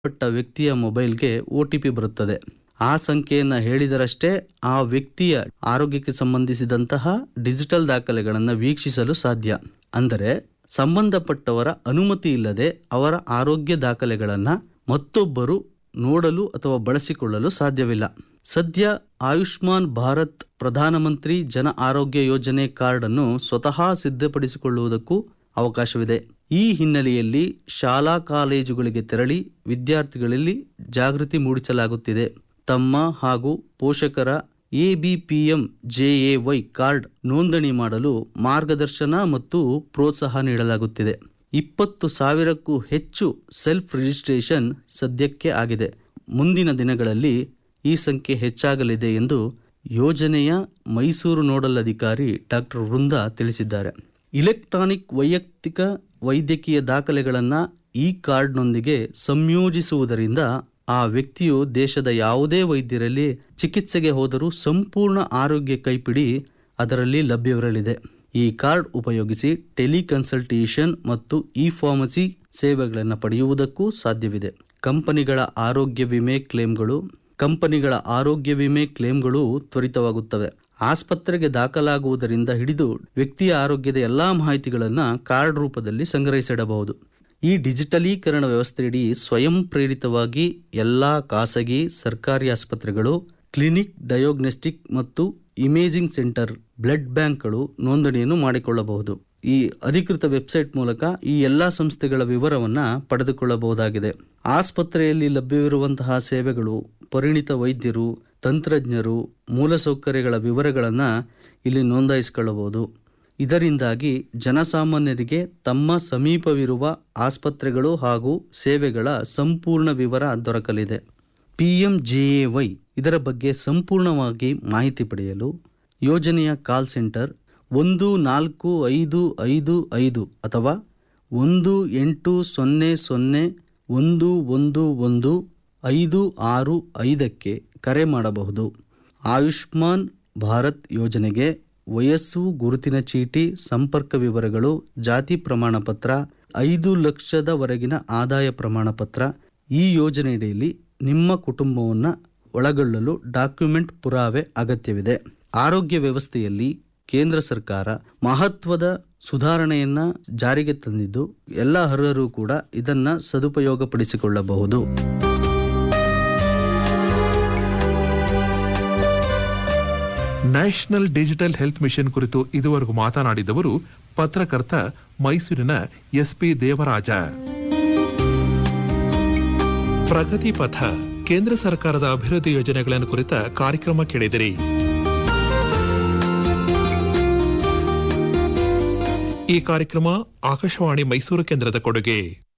ಪಟ್ಟ ವ್ಯಕ್ತಿಯ ಮೊಬೈಲ್ಗೆ ಒ ಟಿ ಪಿ ಬರುತ್ತದೆ ಆ ಸಂಖ್ಯೆಯನ್ನು ಹೇಳಿದರಷ್ಟೇ ಆ ವ್ಯಕ್ತಿಯ ಆರೋಗ್ಯಕ್ಕೆ ಸಂಬಂಧಿಸಿದಂತಹ ಡಿಜಿಟಲ್ ದಾಖಲೆಗಳನ್ನು ವೀಕ್ಷಿಸಲು ಸಾಧ್ಯ ಅಂದರೆ ಸಂಬಂಧಪಟ್ಟವರ ಅನುಮತಿ ಇಲ್ಲದೆ ಅವರ ಆರೋಗ್ಯ ದಾಖಲೆಗಳನ್ನು ಮತ್ತೊಬ್ಬರು ನೋಡಲು ಅಥವಾ ಬಳಸಿಕೊಳ್ಳಲು ಸಾಧ್ಯವಿಲ್ಲ ಸದ್ಯ ಆಯುಷ್ಮಾನ್ ಭಾರತ್ ಪ್ರಧಾನಮಂತ್ರಿ ಜನ ಆರೋಗ್ಯ ಯೋಜನೆ ಕಾರ್ಡ್ ಅನ್ನು ಸ್ವತಃ ಸಿದ್ಧಪಡಿಸಿಕೊಳ್ಳುವುದಕ್ಕೂ ಅವಕಾಶವಿದೆ ಈ ಹಿನ್ನೆಲೆಯಲ್ಲಿ ಶಾಲಾ ಕಾಲೇಜುಗಳಿಗೆ ತೆರಳಿ ವಿದ್ಯಾರ್ಥಿಗಳಲ್ಲಿ ಜಾಗೃತಿ ಮೂಡಿಸಲಾಗುತ್ತಿದೆ ತಮ್ಮ ಹಾಗೂ ಪೋಷಕರ ಎಬಿಪಿಎಂ ಜೆಎವೈ ಕಾರ್ಡ್ ನೋಂದಣಿ ಮಾಡಲು ಮಾರ್ಗದರ್ಶನ ಮತ್ತು ಪ್ರೋತ್ಸಾಹ ನೀಡಲಾಗುತ್ತಿದೆ ಇಪ್ಪತ್ತು ಸಾವಿರಕ್ಕೂ ಹೆಚ್ಚು ಸೆಲ್ಫ್ ರಿಜಿಸ್ಟ್ರೇಷನ್ ಸದ್ಯಕ್ಕೆ ಆಗಿದೆ ಮುಂದಿನ ದಿನಗಳಲ್ಲಿ ಈ ಸಂಖ್ಯೆ ಹೆಚ್ಚಾಗಲಿದೆ ಎಂದು ಯೋಜನೆಯ ಮೈಸೂರು ನೋಡಲ್ ಅಧಿಕಾರಿ ಡಾಕ್ಟರ್ ವೃಂದಾ ತಿಳಿಸಿದ್ದಾರೆ ಇಲೆಕ್ಟ್ರಾನಿಕ್ ವೈಯಕ್ತಿಕ ವೈದ್ಯಕೀಯ ದಾಖಲೆಗಳನ್ನು ಈ ಕಾರ್ಡ್ನೊಂದಿಗೆ ಸಂಯೋಜಿಸುವುದರಿಂದ ಆ ವ್ಯಕ್ತಿಯು ದೇಶದ ಯಾವುದೇ ವೈದ್ಯರಲ್ಲಿ ಚಿಕಿತ್ಸೆಗೆ ಹೋದರೂ ಸಂಪೂರ್ಣ ಆರೋಗ್ಯ ಕೈಪಿಡಿ ಅದರಲ್ಲಿ ಲಭ್ಯವಿರಲಿದೆ ಈ ಕಾರ್ಡ್ ಉಪಯೋಗಿಸಿ ಟೆಲಿಕನ್ಸಲ್ಟೇಷನ್ ಮತ್ತು ಇ ಫಾರ್ಮಸಿ ಸೇವೆಗಳನ್ನು ಪಡೆಯುವುದಕ್ಕೂ ಸಾಧ್ಯವಿದೆ ಕಂಪನಿಗಳ ಆರೋಗ್ಯ ವಿಮೆ ಕ್ಲೇಮ್ಗಳು ಕಂಪನಿಗಳ ಆರೋಗ್ಯ ವಿಮೆ ಕ್ಲೇಮ್ಗಳು ತ್ವರಿತವಾಗುತ್ತವೆ ಆಸ್ಪತ್ರೆಗೆ ದಾಖಲಾಗುವುದರಿಂದ ಹಿಡಿದು ವ್ಯಕ್ತಿಯ ಆರೋಗ್ಯದ ಎಲ್ಲಾ ಮಾಹಿತಿಗಳನ್ನು ಕಾರ್ಡ್ ರೂಪದಲ್ಲಿ ಸಂಗ್ರಹಿಸಿಡಬಹುದು ಈ ಡಿಜಿಟಲೀಕರಣ ವ್ಯವಸ್ಥೆಯಡಿ ಸ್ವಯಂ ಪ್ರೇರಿತವಾಗಿ ಎಲ್ಲ ಖಾಸಗಿ ಸರ್ಕಾರಿ ಆಸ್ಪತ್ರೆಗಳು ಕ್ಲಿನಿಕ್ ಡಯೋಗ್ನೋಸ್ಟಿಕ್ ಮತ್ತು ಇಮೇಜಿಂಗ್ ಸೆಂಟರ್ ಬ್ಲಡ್ ಬ್ಯಾಂಕ್ಗಳು ನೋಂದಣಿಯನ್ನು ಮಾಡಿಕೊಳ್ಳಬಹುದು ಈ ಅಧಿಕೃತ ವೆಬ್ಸೈಟ್ ಮೂಲಕ ಈ ಎಲ್ಲ ಸಂಸ್ಥೆಗಳ ವಿವರವನ್ನು ಪಡೆದುಕೊಳ್ಳಬಹುದಾಗಿದೆ ಆಸ್ಪತ್ರೆಯಲ್ಲಿ ಲಭ್ಯವಿರುವಂತಹ ಸೇವೆಗಳು ಪರಿಣಿತ ವೈದ್ಯರು ತಂತ್ರಜ್ಞರು ಮೂಲಸೌಕರ್ಯಗಳ ವಿವರಗಳನ್ನು ಇಲ್ಲಿ ನೋಂದಾಯಿಸಿಕೊಳ್ಳಬಹುದು ಇದರಿಂದಾಗಿ ಜನಸಾಮಾನ್ಯರಿಗೆ ತಮ್ಮ ಸಮೀಪವಿರುವ ಆಸ್ಪತ್ರೆಗಳು ಹಾಗೂ ಸೇವೆಗಳ ಸಂಪೂರ್ಣ ವಿವರ ದೊರಕಲಿದೆ ಪಿಎಂಜೆಎವೈ ಇದರ ಬಗ್ಗೆ ಸಂಪೂರ್ಣವಾಗಿ ಮಾಹಿತಿ ಪಡೆಯಲು ಯೋಜನೆಯ ಕಾಲ್ ಸೆಂಟರ್ ಒಂದು ನಾಲ್ಕು ಐದು ಐದು ಐದು ಅಥವಾ ಒಂದು ಎಂಟು ಸೊನ್ನೆ ಸೊನ್ನೆ ಒಂದು ಒಂದು ಒಂದು ಐದು ಆರು ಐದಕ್ಕೆ ಕರೆ ಮಾಡಬಹುದು ಆಯುಷ್ಮಾನ್ ಭಾರತ್ ಯೋಜನೆಗೆ ವಯಸ್ಸು ಗುರುತಿನ ಚೀಟಿ ಸಂಪರ್ಕ ವಿವರಗಳು ಜಾತಿ ಪ್ರಮಾಣ ಪತ್ರ ಐದು ಲಕ್ಷದವರೆಗಿನ ಆದಾಯ ಪ್ರಮಾಣ ಪತ್ರ ಈ ಯೋಜನೆಯಡಿಯಲ್ಲಿ ನಿಮ್ಮ ಕುಟುಂಬವನ್ನು ಒಳಗೊಳ್ಳಲು ಡಾಕ್ಯುಮೆಂಟ್ ಪುರಾವೆ ಅಗತ್ಯವಿದೆ ಆರೋಗ್ಯ ವ್ಯವಸ್ಥೆಯಲ್ಲಿ ಕೇಂದ್ರ ಸರ್ಕಾರ ಮಹತ್ವದ ಸುಧಾರಣೆಯನ್ನ ಜಾರಿಗೆ ತಂದಿದ್ದು ಎಲ್ಲ ಅರ್ಹರು ಕೂಡ ಇದನ್ನ ಸದುಪಯೋಗಪಡಿಸಿಕೊಳ್ಳಬಹುದು ನ್ಯಾಷನಲ್ ಡಿಜಿಟಲ್ ಹೆಲ್ತ್ ಮಿಷನ್ ಕುರಿತು ಇದುವರೆಗೂ ಮಾತನಾಡಿದವರು ಪತ್ರಕರ್ತ ಮೈಸೂರಿನ ಎಸ್ಪಿ ದೇವರಾಜ ಪ್ರಗತಿ ಪಥ ಕೇಂದ್ರ ಸರ್ಕಾರದ ಅಭಿವೃದ್ಧಿ ಯೋಜನೆಗಳನ್ನು ಕುರಿತ ಕಾರ್ಯಕ್ರಮ ಕೇಳಿದಿರಿ ಈ ಕಾರ್ಯಕ್ರಮ ಆಕಾಶವಾಣಿ ಮೈಸೂರು ಕೇಂದ್ರದ ಕೊಡುಗೆ